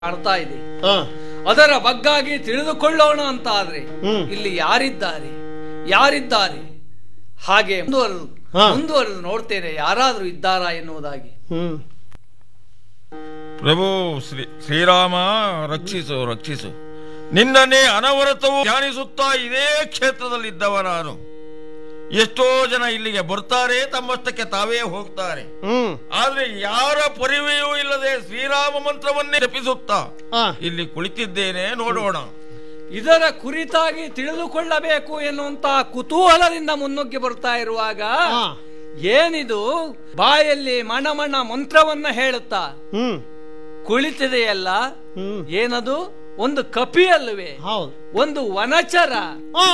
ಕಾಣ್ತಾ ಇದೆ ಆ, ಅದರ ಬಗ್ಗಾಗಿ ತಿಳಿದುಕೊಳ್ಳೋಣ ಅಂತ ಆದ್ರೆ ಹ್ಮ್. ಇಲ್ಲಿ ಯಾರಿದ್ದಾರೆ ಯಾರಿದ್ದಾರೆ ಹಾಗೆ ಮುಂದುವರೆದು ಹಾ. ಮುಂದುವರೆದು ನೋಡ್ತೇನೆ ಯಾರಾದ್ರೂ ಇದ್ದಾರಾ ಎನ್ನುವುದಾಗಿ ಹ್ಮ್ ಪ್ರಭು ಶ್ರೀ ಶ್ರೀರಾಮ ರಕ್ಷಿಸು ರಕ್ಷಿಸು ನಿನ್ನನ್ನೇ ಅನವರತವು ಧ್ಯಾನಿಸುತ್ತಾ ಇದೇ ಕ್ಷೇತ್ರದಲ್ಲಿದ್ದವ ನಾನು ಎಷ್ಟೋ ಜನ ಇಲ್ಲಿಗೆ ಬರ್ತಾರೆ ತಮ್ಮಷ್ಟಕ್ಕೆ ತಾವೇ ಹೋಗ್ತಾರೆ ಹ್ಮ್ ಆದ್ರೆ ಯಾರ ಪರಿವೆಯೂ ಇಲ್ಲದೆ ಶ್ರೀರಾಮ ಮಂತ್ರವನ್ನೇ ಜಪಿಸುತ್ತಾ ಆ, ಇಲ್ಲಿ ಕುಳಿತಿದ್ದೇನೆ ನೋಡೋಣ ಇದರ ಕುರಿತಾಗಿ ತಿಳಿದುಕೊಳ್ಳಬೇಕು ಎನ್ನುವಂತಹ ಕುತೂಹಲದಿಂದ ಮುನ್ನುಗ್ಗಿ ಬರ್ತಾ ಇರುವಾಗ ಆ, ಏನಿದು ಬಾಯಲ್ಲಿ ಮಣ ಮಣ ಮಂತ್ರವನ್ನ ಹೇಳುತ್ತಾ ಹ್ಮ್ ಕುಳಿತಿದೆಯಲ್ಲ ಹ್ಮ್ ಏನದು ಒಂದು ಕಪಿ ಅಲ್ಲವೇ ಹೌದು ಒಂದು ವನಚರ ಆ